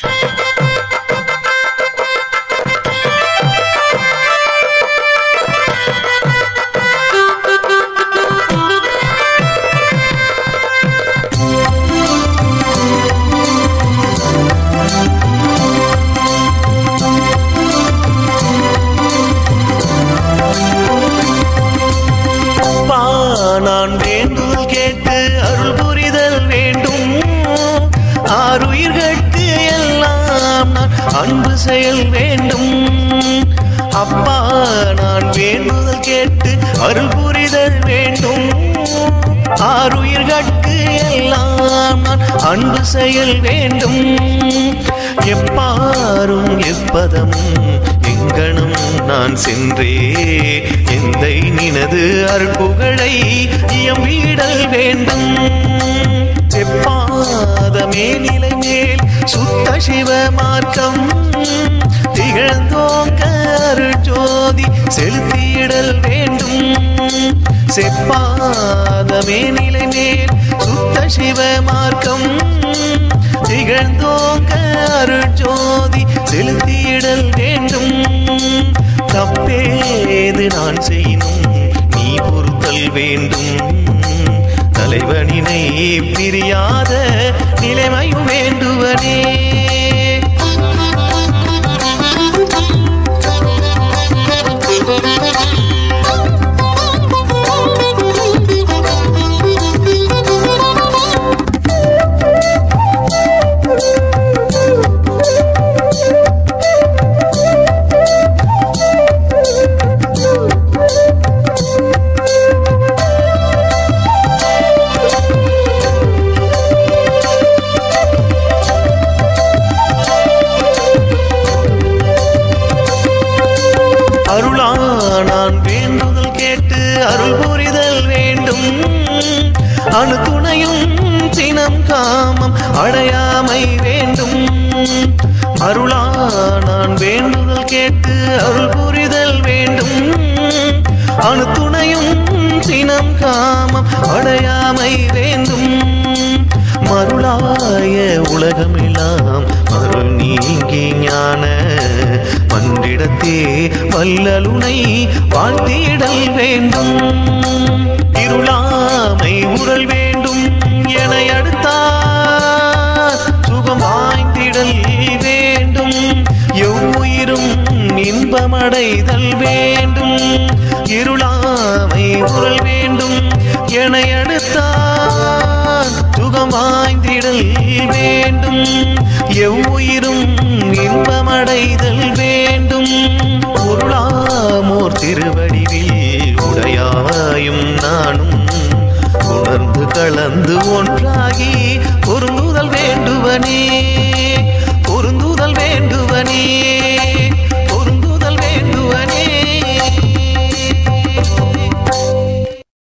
அப்பா நான் வேண்டுதல் கேட்டு அருள் புரிதல் வேண்டும் ஆறுயிர்கட்கு எல்லாம் நான் அன்பு செயல் வேண்டும் அப்பா நான் வேண்டுதல் கேட்டு அருள் புரிதல் வேண்டும் ஆறுயிர்கட்கு எல்லாம் நான் அன்பு செயல் வேண்டும் எப்பாரும் எப்பதமும் எங்கனும் நான் சென்றே எந்தை நினது அருள்புகழை இயம்பிடல் வேண்டும் செப்பாத மேனிலை மேல் சுத்த சிவ மார்க்கம் திகழ்ந்தோங்க அருள் ஜோதி செலுத்திடல் வேண்டும் செப்பாத மேனிலை மேல் சுத்த சிவ மார்க்கம் திகழ்ந்தோங்க அருள் ஜோதி செலுத்திடல் வேண்டும் தப்பேது நான் செய்யணும் நீ பொறுத்தல் வேண்டும் தலைவனினை பிரியாத நிலைமையும் வேண்டுவனே அருளா நான் வேண்டுதல் கேட்டு அருள் புரிதல் வேண்டும் அணு துணையும் சினம் காமம் அடையாமை வேண்டும் அருளா நான் வேண்டுதல் கேட்டு அருள் புரிதல் வேண்டும் அணு துணையும் சினம் காமம் அடையாமை வேண்டும் மருளாய உலகமெல்லாம் அருள் நீங்கி ஞான பன்றிடத்தே வல்லலுனை வாழ்த்திடல் வேண்டும் இருளாமை உரல் வேண்டும் என அடுத்தார் சுகம் வாய்ந்திடல் வேண்டும் எவ்வுயிரும் இன்பமடைதல் வேண்டும் இருளாமை உரல் வேண்டும் என அடுத்தார் சுகம் வாய்ந்திடல் வேண்டும் எவ்வுயிரும் இன்பமடைதல் வேண்டும் பொருளாமோர் திருவடிவில் உடையாயும் நானும் உணர்ந்து கலந்து ஒன்றாகி பொருந்துதல் வேண்டுவனே பொருந்துதல் வேண்டுவனே